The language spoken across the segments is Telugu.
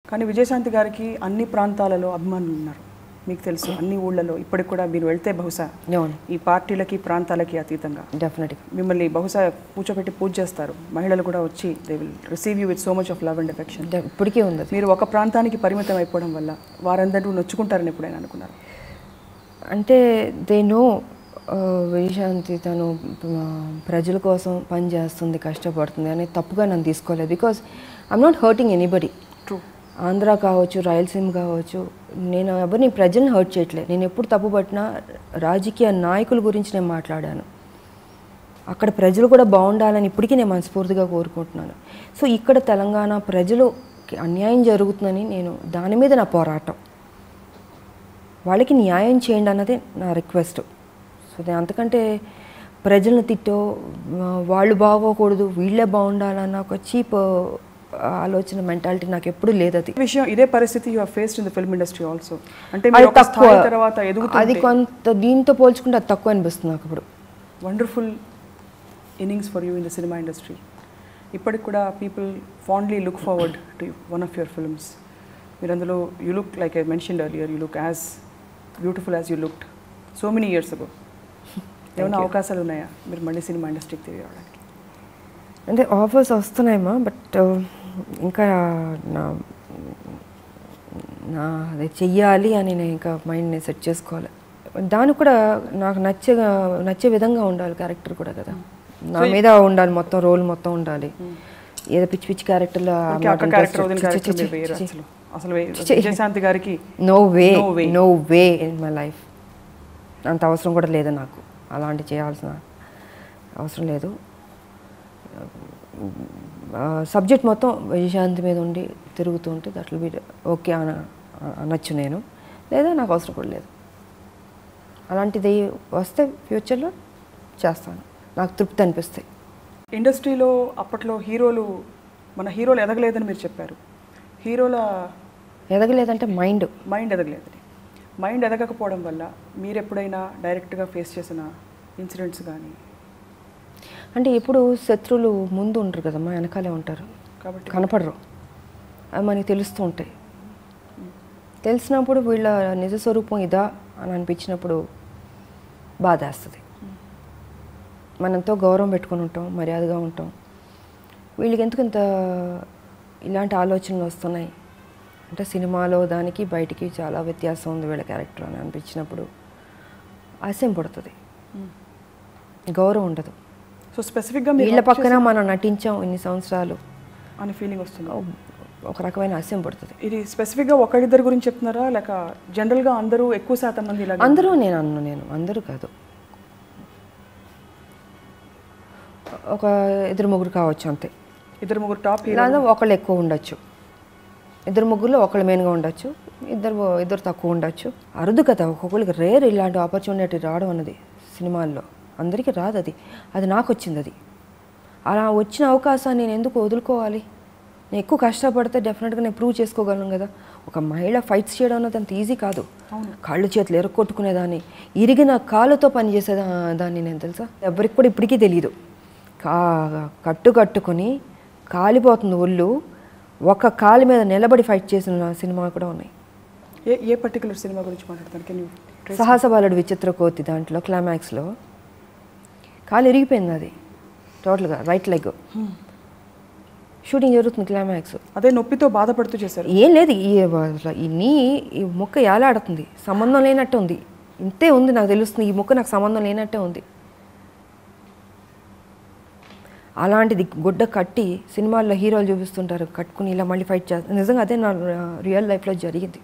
కానీ విజయశాంతి గారికి అన్ని ప్రాంతాలలో అభిమానులు ఉన్నారు మీకు తెలుసు అన్ని ఊళ్ళలో ఇప్పటికి కూడా మీరు వెళ్తే బహుశా అవును ఈ పార్టీలకి ప్రాంతాలకి అతీతంగా డెఫినెట్గా మిమ్మల్ని బహుశా కూర్చోబెట్టి పూజ చేస్తారు మహిళలు కూడా వచ్చి they will receive you with so much of love and affection ఇప్పటికీ ఉంది అది. మీరు ఒక ప్రాంతానికి పరిమితం అయిపోవడం వల్ల వారందరూ నొచ్చుకుంటారని ఎప్పుడైనా అనుకున్నారు అంటే దే నో విజయశాంతి తను ఆ, ప్రజల కోసం పని చేస్తుంది కష్టపడుతుంది అనేది తప్పుగా నన్ను తీసుకోలేదు because I'm not hurting anybody true Andhra కావచ్చు రాయలసీమ కావచ్చు నేను ఎవరిని ప్రజల్ని హర్ట్ చేయట్లేదు నేను ఎప్పుడు తప్పుపట్టినా రాజకీయ నాయకుల గురించి నేను మాట్లాడాను అక్కడ ప్రజలు కూడా బాగుండాలని ఇప్పటికీ నేను మనస్ఫూర్తిగా కోరుకుంటున్నాను సో ఇక్కడ తెలంగాణ ప్రజలుకి అన్యాయం జరుగుతుందని నేను దాని మీద నా పోరాటం వాళ్ళకి న్యాయం చేయండి అన్నదే నా రిక్వెస్ట్ సో నేను అంతకంటే ప్రజలను తిట్టో ఆ, వాళ్ళు బాగోకూడదు వీళ్ళే బాగుండాలన్న ఒక చీప్ ఆలోచన మెంటాలిటీ నాకు ఎప్పుడూ లేదు అది ఈ విషయం ఇదే పరిస్థితి you faced in the film industry also అంటే అది మీరు ఒక తక్కువ స్థాయి తర్వాత అది ఎదుగుతుంటే కొంత దీంతో పోల్చుకుంటే అది తక్కువ అనిపిస్తుంది నాకు ఇప్పుడు wonderful innings for you in the cinema industry ఇప్పటికి కూడా people fondly look forward to one of your films మీరు అందులో you look like I mention earlier you look as beautiful as you looked so many years ago ఏమైనా అవకాశాలు ఉన్నాయా మీరు మళ్ళీ సినిమా ఇండస్ట్రీకి తిరిగి రావడానికి అంటే ఆఫర్స్ వస్తున్నాయమ్మా బట్ ఇంకా నా నా అది చెయ్యాలి అని నేను ఇంకా మైండ్ని సెట్ చేసుకోవాలి దానికి కూడా నాకు నచ్చే నచ్చే విధంగా ఉండాలి క్యారెక్టర్ కూడా కదా నా మీద ఉండాలి మొత్తం రోల్ మొత్తం ఉండాలి ఏదో పిచ్చి పిచ్చి క్యారెక్టర్లో ఓకే, అక్క క్యారెక్టర్ వదిన క్యారెక్టర్ మీరు వేరు అసలు అసలు వే- విజయశాంతి గారికి no way No way. No way in my life అంత అవసరం కూడా లేదు నాకు అలాంటి చేయాల్సిన అవసరం లేదు సబ్జెక్ట్ మొత్తం విజయశాంతి మీద ఉండి తిరుగుతూ ఉంటే దట్లు బి ఓకే అన అనొచ్చు నేను లేదా నాకు అవసరం కూడా లేదు అలాంటిది వస్తే ఫ్యూచర్లో చేస్తాను నాకు తృప్తి అనిపిస్తాయి ఇండస్ట్రీలో అప్పట్లో హీరోలు మన హీరోలు ఎదగలేదని మీరు చెప్పారు హీరోల ఎదగలేదంటే మైండ్ మైండ్ ఎదగలేదని మైండ్ ఎదగకపోవడం వల్ల మీరు ఎప్పుడైనా డైరెక్ట్గా ఫేస్ చేసిన ఇన్సిడెంట్స్ కానీ అంటే ఇప్పుడు శత్రువులు ముందు ఉండరు కదమ్మా వెనకాలే ఉంటారు కాబట్టి కనపడరు అవి మనకి తెలుస్తూ ఉంటాయి తెలిసినప్పుడు వీళ్ళ నిజ స్వరూపం ఇదా అని అనిపించినప్పుడు బాధేస్తుంది మనంతో గౌరవం పెట్టుకొని ఉంటాం మర్యాదగా ఉంటాం వీళ్ళకి ఎందుకు ఇంత ఇలాంటి ఆలోచనలు వస్తున్నాయి అంటే సినిమాలో దానికి బయటికి చాలా వ్యత్యాసం ఉంది వీళ్ళ క్యారెక్టర్ అని అనిపించినప్పుడు అసహ్యం పడుతుంది గౌరవం ఉండదు సో స్పెసిఫిక్గా మీరు వీళ్ళ పక్కన మనం నటించాం ఇన్ని సంవత్సరాలు అని ఫీలింగ్ వస్తుంది ఒక రకమైన అసహ్యం పడుతుంది ఇది స్పెసిఫిక్గా ఒకరిద్దరి గురించి చెప్తున్నారా లేక జనరల్గా అందరూ ఎక్కువ శాతం మంది ఇలా అందరూ నేను అన్ను నేను అందరూ కాదు ఒక ఇద్దరు ముగ్గురు కావచ్చు అంతే ఇద్దరు ముగ్గురు టాప్ హీరో లేదా ఒకళ్ళు ఎక్కువ ఉండొచ్చు ఇద్దరు ముగ్గురులో ఒకళ్ళు మెయిన్గా ఉండొచ్చు ఇద్దరు ఇద్దరు తక్కువ ఉండొచ్చు అరుదు కదా ఒక్కొక్కరికి రేర్ ఇలాంటి ఆపర్చునిటీ రావడం అన్నది సినిమాల్లో అందరికీ రాదు అది అది నాకు వచ్చింది అది అలా వచ్చిన అవకాశాన్ని నేను ఎందుకు వదులుకోవాలి నేను ఎక్కువ కష్టపడితే డెఫినెట్గా నేను ప్రూవ్ చేసుకోగలను కదా ఒక మహిళ ఫైట్స్ చేయడం అన్నది అంత ఈజీ కాదు కాళ్ళు చేతులు ఎరక్కొట్టుకునేదాన్ని ఇరిగిన కాళ్ళతో పనిచేసేదా దాన్ని నేను తెలుసా ఎవరికి కూడా ఇప్పటికీ తెలియదు కా కట్టు కట్టుకొని కాలిపోతుంది ఒళ్ళు ఒక కాలు మీద నిలబడి ఫైట్ చేసిన సినిమా కూడా ఉన్నాయి ఏ ఏ పర్టికులర్ సినిమా గురించి మాట్లాడతారు కెన్ యూ సాహస బాలుడు విచిత్ర కోతి దాంట్లో క్లైమాక్స్లో కాలు ఇరిగిపోయింది అది టోటల్గా రైట్ లెగ్ షూటింగ్ జరుగుతుంది క్లైమాక్స్ అదే నొప్పితో బాధపడుతూ చేశారు ఏం లేదు ఈ అసలు ఈ నీ ఈ ముక్క ఏలాడుతుంది సంబంధం లేనట్టే ఉంది ఇంతే ఉంది నాకు తెలుస్తుంది ఈ ముక్క నాకు సంబంధం లేనట్టే ఉంది అలాంటిది గుడ్డ కట్టి సినిమాల్లో హీరోలు చూపిస్తుంటారు కట్టుకుని ఇలా మళ్ళీ ఫైట్ చేస్తారు నిజంగా అదే నా రియల్ లైఫ్లో జరిగింది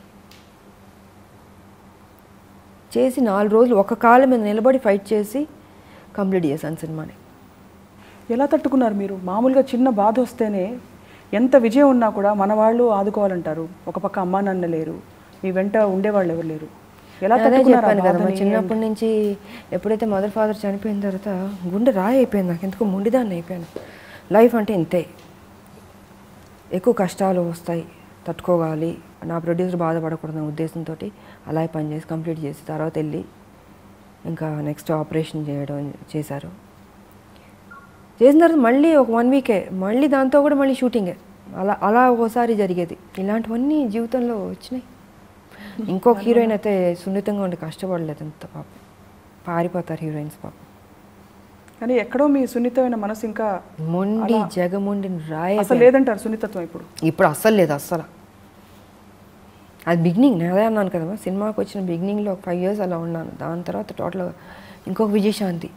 చేసి నాలుగు రోజులు ఒక కాళ్ళ మీద నిలబడి ఫైట్ చేసి కంప్లీట్ చేశాను సినిమాని ఎలా తట్టుకున్నారు మీరు మామూలుగా చిన్న బాధ వస్తేనే ఎంత విజయం ఉన్నా కూడా మన వాళ్ళు ఆదుకోవాలంటారు ఒక పక్క అమ్మా నాన్న లేరు మీ వెంట ఉండేవాళ్ళు ఎవరు లేరు ఎలా అదే తట్టుకున్నారు ఆ చెప్పాను కదా మా బాధని? చిన్నప్పటి నుంచి ఎప్పుడైతే మదర్ ఫాదర్ చనిపోయిన తర్వాత గుండె రాయి అయిపోయింది నాకు ఎందుకు మొండిదాన్ని అయిపోయాను లైఫ్ అంటే ఇంతే ఎక్కువ కష్టాలు వస్తాయి తట్టుకోవాలి నా ప్రొడ్యూసర్ బాధపడకూడదనే ఉద్దేశంతో అలాగే పనిచేసి కంప్లీట్ చేసి తర్వాత వెళ్ళి ఇంకా నెక్స్ట్ ఆపరేషన్ చేయడం చేశారు చేసిన తర్వాత మళ్ళీ ఒక వన్ వీకే మళ్ళీ దాంతో కూడా మళ్ళీ షూటింగే అలా అలా ఒకసారి జరిగేది ఇలాంటివన్నీ జీవితంలో వచ్చినాయి ఇంకొక హీరోయిన్ అయితే సున్నితంగా ఉండి కష్టపడలేదు అంత పాపం పారిపోతారు హీరోయిన్స్ పాపం కానీ ఎక్కడో మీ సున్నితమైన మనసు ఇంకా మొండి జగమొండిని రాయ అసలు లేదంటారు సున్నితత్వం ఇప్పుడు ఇప్పుడు అస్సలు లేదు అస్సలు అది బిగినింగ్ నేను అదే అన్నాను కదమ్మా సినిమాకి వచ్చిన బిగినింగ్లో ఒక ఫైవ్ ఇయర్స్ అలా ఉన్నాను దాని తర్వాత టోటల్గా ఇంకొక విజయశాంతి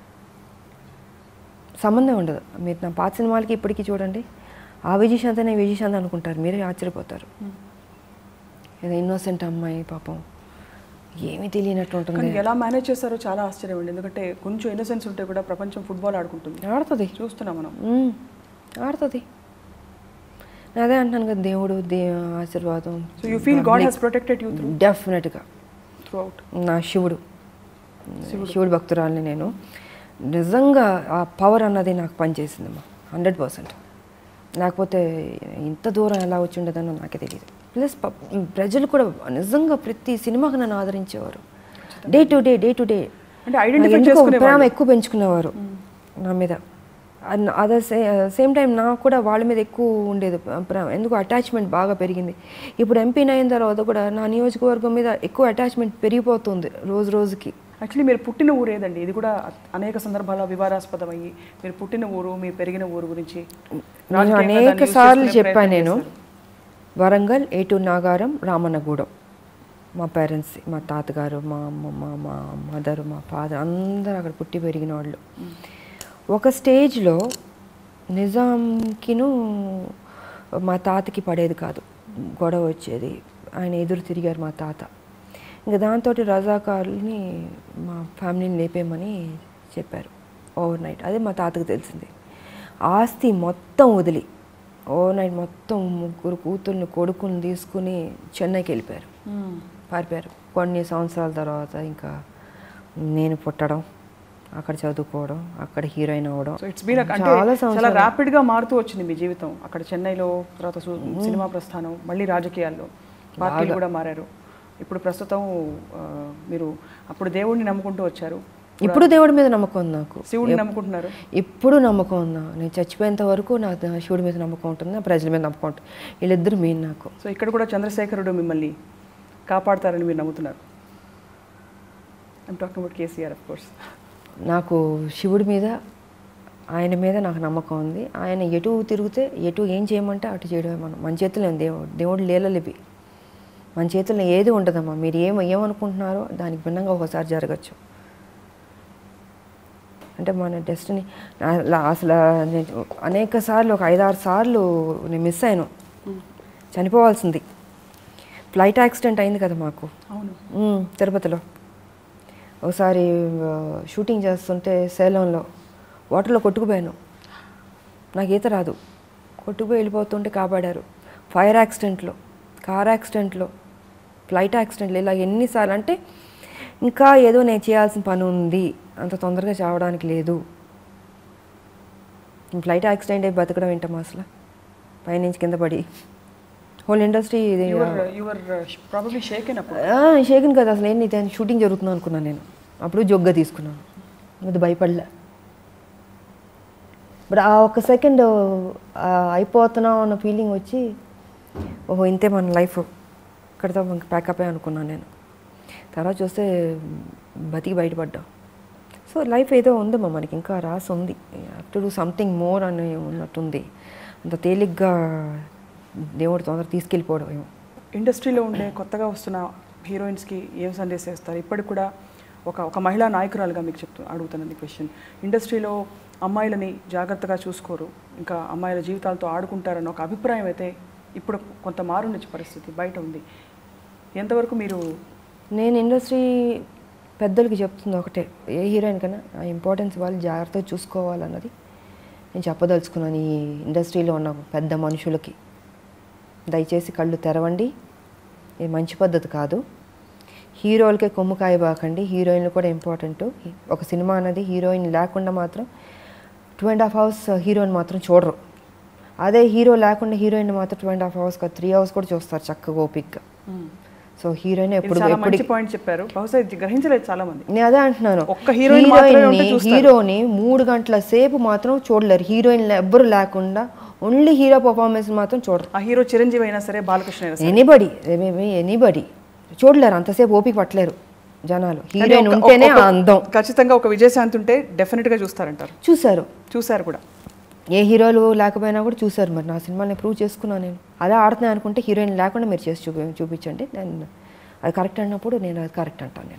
సంబంధం ఉండదు మీరు నా పాత సినిమాలకి ఇప్పటికీ చూడండి ఆ విజయశాంతి అనే విజయశాంతి అనుకుంటారు మీరే ఆశ్చర్యపోతారు ఏదో ఇన్నోసెంట్ అమ్మాయి పాపం ఏమీ తెలియనట్టు ఉంటుంది కానీ ఎలా మేనేజ్ చేస్తారో చాలా ఆశ్చర్యం అండి ఎందుకంటే కొంచెం ఇన్నోసెన్స్ ఉంటే కూడా ప్రపంచం ఫుట్బాల్ ఆడుకుంటుంది ఆడుతుంది చూస్తున్నాం మనం మ్మ్. ఆడుతుంది నేను అదే అంటున్నాను కదా దేవుడు దే ఆశీర్వాదం so you feel God has protected you through డెఫినెట్గా త్రూ అవుట్ నా శివుడు శివుడు భక్తురాలని నేను నిజంగా ఆ పవర్ అన్నది నాకు పనిచేసిందమ్మా హండ్రెడ్ పర్సెంట్ లేకపోతే ఇంత దూరం ఎలా వచ్చి ఉండదని నాకే తెలియదు ప్లస్ ప్రజలు కూడా నిజంగా ప్రతి సినిమాకి నన్ను ఆదరించేవారు day to day day to day అంటే ఐడెంటిఫై ఎందుకో చేసుకునే ప్రేమ ఎక్కువ పెంచుకునేవారు నా మీద అదే సేమ్ టైం నాకు కూడా వాళ్ళ మీద ఎక్కువ ఉండేది ప్రేమ ఎందుకు అటాచ్మెంట్ బాగా పెరిగింది ఇప్పుడు ఎంపీని అయిన తర్వాత కూడా నా నియోజకవర్గం మీద ఎక్కువ అటాచ్మెంట్ పెరిగిపోతుంది రోజు రోజుకి యాక్చువల్లీ మీరు పుట్టిన ఊరు ఏదండి ఇది కూడా అనేక సందర్భాల్లో వివాదాస్పదం అయ్యి మీరు పుట్టిన ఊరు మీ పెరిగిన ఊరు గురించి నేను రాజకీయంగా అనేక దాన్ని use సార్లు చేసుకునే చెప్పాను ప్రయత్నం నేను చేశారు. వరంగల్ ఏటు నాగారం రామన్నగూడెం మా పేరెంట్స్ మా తాతగారు మా అమ్మ మా మా మదర్ మా ఫాదర్ అందరూ అక్కడ పుట్టి పెరిగిన వాళ్ళు ఒక స్టేజ్లో నిజాంకిను మా తాతకి పడేది కాదు గొడవ వచ్చేది ఆయన ఎదురు తిరిగారు మా తాత ఇంకా దాంతో రజాకారుల్ని మా ఫ్యామిలీని లేపేయమని చెప్పారు ఓవర్ నైట్ అదే మా తాతకు తెలిసింది ఆస్తి మొత్తం వదిలి ఓవర్ నైట్ మొత్తం ముగ్గురు కూతుర్ని కొడుకుని తీసుకుని చెన్నైకి వెళ్ళిపోయారు మ్మ్. పారిపోయారు కొన్ని సంవత్సరాల తర్వాత ఇంకా నేను పుట్టడం అక్కడ చదువుకోవడం అక్కడ హీరోయిన్ అవ్వడం సో ఇట్స్ బీన్ అంటే చాలా చాలా ర్యాపిడ్ గా మారుతూ వచ్చింది మీ జీవితం అక్కడ చెన్నైలో తర్వాత సు- సినిమా ప్రస్థానం మళ్ళీ రాజకీయాల్లో పార్టీలు కూడా మారారు ఇప్పుడు ప్రస్తుతం ఆ, మీరు అప్పుడు దేవుడిని నమ్ముకుంటూ వచ్చారు ఇప్పుడు దేవుడి మీద నమ్మకం ఉంది నాకు శివుడిని నమ్ముకుంటున్నారు ఇప్పుడు నమ్మకం ఉందా నేను చచ్చిపోయేంత వరకు నా ద- శివుడి మీద నమ్మకం ఉంటుంది నా ప్రజల మీద నమ్మకం ఉంటుంది వీళ్ళిద్దరు మెయిన్ నాకు సో ఇక్కడ కూడా చంద్రశేఖరుడు మిమ్మల్ని కాపాడతారని మీరు నమ్ముతున్నారు I'm talking about KCR of course నాకు శివుడి మీద ఆయన మీద నాకు నమ్మకం ఉంది ఆయన ఎటు తిరిగితే ఎటు ఏం చేయమంటే అటు చేయడమే మనం మన చేతుల్లో ఉంది దేవుడు దేవుడు లీలలు ఇవి మన చేతుల్లో ఏది ఉండదమ్మా మీరు ఏం ఏమనుకుంటున్నారో దానికి భిన్నంగా ఒకసారి జరగచ్చు అంటే మన డెస్టినీ అసలు నేను అనేక సార్లు ఒక ఐదారు సార్లు నేను మిస్ అయ్యాను చనిపోవాల్సింది ఫ్లైట్ యాక్సిడెంట్ అయింది కదా మాకు అవును మ్మ్, తిరుపతిలో ఒకసారి ఆ, షూటింగ్ చేస్తుంటే సేలంలో వాటర్లో కొట్టుకుపోయాను నాకు ఈత రాదు కొట్టుకుపోయి వెళ్ళిపోతుంటే కాపాడారు ఫైర్ యాక్సిడెంట్లో కార్ యాక్సిడెంట్లో ఫ్లైట్ యాక్సిడెంట్లు ఇలా ఎన్నిసార్లు అంటే ఇంకా ఏదో నేను చేయాల్సిన పని ఉంది అంత తొందరగా చావడానికి లేదు ఫ్లైట్ యాక్సిడెంట్ అయి బతకడం ఏంటమ్మా అసలు పైనుంచి కింద పడి హోల్ ఇండస్ట్రీ ఇది యువర్ యువర్ ప్రాబబ్లీ షేక్ అయినప్పుడు షేకిన్ కదా అసలు ఏంటి దాని షూటింగ్ జరుగుతుందో అనుకున్నాను నేను అప్పుడు జొగ్గా తీసుకున్నాను అది భయపడలే బట్ ఆ ఒక సెకండ్ అయిపోతున్నాం అన్న ఫీలింగ్ వచ్చి ఓహో ఇంతే మన లైఫ్ ఇక్కడితో ప్యాకప్ అనుకున్నాను నేను తర్వాత చూస్తే బతికి బయటపడ్డాం సో లైఫ్ ఏదో ఉందమ్మా మనకి ఇంకా రాసి ఉంది టు డూ సంథింగ్ మోర్ అని ఉన్నట్టుంది అంత తేలిగ్గా దేవుడు తొందర తీసుకెళ్ళిపోవడం ఏమో ఇండస్ట్రీలో ఉండే కొత్తగా వస్తున్న హీరోయిన్స్కి ఏం సందేశం ఇస్తారు ఇప్పటికి కూడా ఒక ఒక మహిళా నాయకురాలుగా మీకు చెప్తూ అడుగుతానండి క్వశ్చన్ ఇండస్ట్రీలో అమ్మాయిలని జాగ్రత్తగా చూసుకోరు ఇంకా అమ్మాయిల జీవితాలతో ఆడుకుంటారన్న ఒక అభిప్రాయం అయితే ఇప్పుడు కొంత మారుండొచ్చు పరిస్థితి బయట ఉంది ఎంతవరకు మీరు నేను ఇండస్ట్రీ పెద్దలకి చెప్తుంది ఒకటే ఏ హీరోయిన్ కన్నా ఆ ఇంపార్టెన్స్ వాళ్ళు జాగ్రత్తగా చూసుకోవాలన్నది నేను చెప్పదలుచుకున్నాను ఈ ఇండస్ట్రీలో ఉన్న పెద్ద మనుషులకి దయచేసి కళ్ళు తెరవండి ఇది మంచి పద్ధతి కాదు హీరోలకే కొమ్ము కాయబాకండి హీరోయిన్లు కూడా ఇంపార్టెంట్ ఒక సినిమా అనేది హీరోయిన్ లేకుండా మాత్రం two and half hours heroine మాత్రం చూడరు అదే హీరో లేకుండా హీరోయిన్ మాత్రం టూ అండ్ హాఫ్ అవర్స్ కాదు త్రీ అవర్స్ కూడా చూస్తారు చక్కగా ఓపిక్గా సో హీరోయిన్ ఇది ఎప్పుడు చాలా ఎప్పుడు మంచి పాయింట్ చెప్పారు బహుశా ఇది గ్రహించలేదు చాలా మంది నేను అదే అంటున్నాను ఒక్క హీరోయిన్ మాత్రమే హీరోయిన్ని ఉంటే చూస్తారు. హీరోని మూడు గంటల సేపు మాత్రం చూడలేరు హీరోయిన్ ఎవ్వరు లేకుండా ఓన్లీ హీరో పర్ఫార్మెన్స్ మాత్రం చూడరు ఆ హీరో చిరంజీవి అయినా సరే బాలకృష్ణ అయినా సరే ఎనీబడి ఎనీబడి చూడలేరు అంతసేపు ఓపిక పట్టలేరు జనాలు కానీ హీరోయిన్ ఒక- ఉంటేనే ఒక- ఆ అందం ఖచ్చితంగా ఒక విజయశాంతి ఉంటే డెఫినెట్గా చూస్తారంటారు చూశారు చూశారు కూడా ఏ హీరోలు లేకపోయినా కూడా చూశారు మరి నా సినిమాని ప్రూవ్ చేసుకున్నాను నేను అలా ఆడుతున్నాను అనుకుంటే హీరోయిన్ లేకుండా మీరు చేసి చూపి చూపించండి నేను అది కరెక్ట్ అన్నప్పుడు నేను అది కరెక్ట్ అంటాను నేను